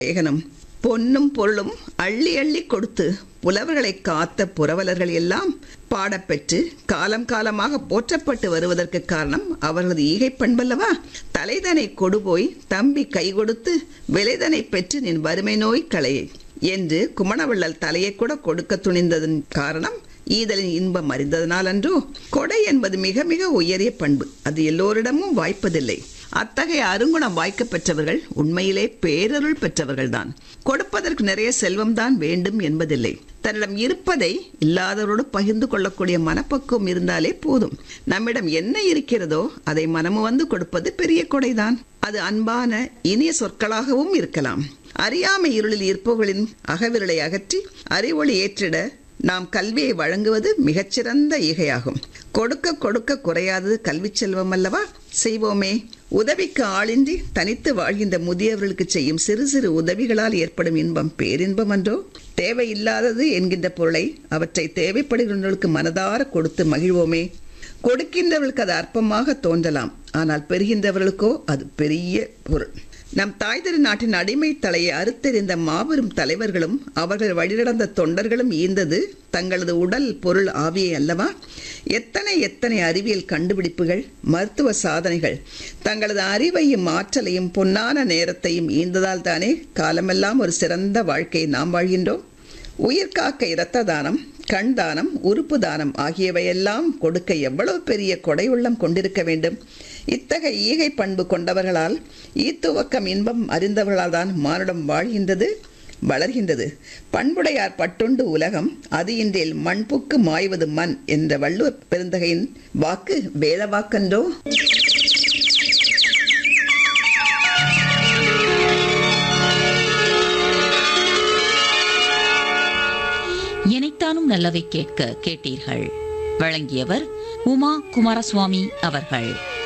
ஏகனம் பொன்னும் பொருளும் அள்ளி அள்ளி கொடுத்து புலவர்களை காத்த புரவலர்கள் எல்லாம் பாடப்பெற்று காலம் காலமாக போற்றப்பட்டு வருவதற்கு காரணம் அவர்களது ஈகை பண்பல்லவா தலைதனை கொடுபோய் தம்பி கை கொடுத்து விலைதனை பெற்று நின் வறுமை நோய் களையை என்று குமணவள்ளல் தலையை கூட கொடுக்க துணிந்ததன் காரணம் ஈதலின் இன்பம் அறிந்ததனால் அன்றோ கொடை என்பது மிக மிக உயரிய பண்பு அது எல்லோரிடமும் வாய்ப்பதில்லை அத்தகைய அருங்குணம் வாய்க்க பெற்றவர்கள் உண்மையிலே பேரருள் பெற்றவர்கள்தான் கொடுப்பதற்கு நிறைய செல்வம்தான் வேண்டும் என்பதில்லை தன்னிடம் இருப்பதை இல்லாதவரோடு பகிர்ந்து கொள்ளக்கூடிய மனப்பக்குவம் இருந்தாலே போதும் நம்மிடம் என்ன இருக்கிறதோ அதை மனமு வந்து கொடுப்பது பெரிய கொடைதான் அது அன்பான இனிய சொற்களாகவும் இருக்கலாம் அறியாமை இருளில் இருப்பவர்களின் அகவிரலை அகற்றி அறிவொளி ஏற்றிட நாம் கல்வியை வழங்குவது மிகச்சிறந்த ஈகையாகும் கொடுக்க கொடுக்க குறையாதது கல்வி செல்வம் அல்லவா செய்வோமே உதவிக்கு ஆளின்றி தனித்து வாழ்கின்ற முதியவர்களுக்கு செய்யும் சிறு சிறு உதவிகளால் ஏற்படும் இன்பம் பேரின்பம் அன்றோ தேவையில்லாதது என்கின்ற பொருளை அவற்றை தேவைப்படுகின்றவர்களுக்கு மனதார கொடுத்து மகிழ்வோமே கொடுக்கின்றவர்களுக்கு அது அற்பமாக தோன்றலாம் ஆனால் பெறுகின்றவர்களுக்கோ அது பெரிய பொருள் நம் தாய் திரு நாட்டின் அடிமை தலையை அறுத்தெறிந்த மாபெரும் தலைவர்களும் அவர்கள் வழிநடந்த தொண்டர்களும் ஈந்தது தங்களது உடல் பொருள் ஆவியை அல்லவா எத்தனை எத்தனை அறிவியல் கண்டுபிடிப்புகள் மருத்துவ சாதனைகள் தங்களது அறிவையும் ஆற்றலையும் பொன்னான நேரத்தையும் ஈந்ததால் தானே காலமெல்லாம் ஒரு சிறந்த வாழ்க்கையை நாம் வாழ்கின்றோம் உயிர் காக்க இரத்த தானம் கண் தானம் உறுப்பு தானம் ஆகியவையெல்லாம் கொடுக்க எவ்வளவு பெரிய கொடை உள்ளம் கொண்டிருக்க வேண்டும் இத்தகைய ஈகை பண்பு கொண்டவர்களால் ஈத்துவக்கம் இன்பம் அறிந்தவர்களால் தான் மானுடம் வாழ்கின்றது வளர்கின்றது பண்புடையார் பட்டுண்டு உலகம் அது இன்றில் மண்புக்கு மாய்வது மண் என்ற வள்ளுவர் பெருந்தகையின் வாக்கு வேத வாக்கன்றோ இணைத்தானும் நல்லவை கேட்க கேட்டீர்கள் வழங்கியவர் உமா குமாரசுவாமி அவர்கள்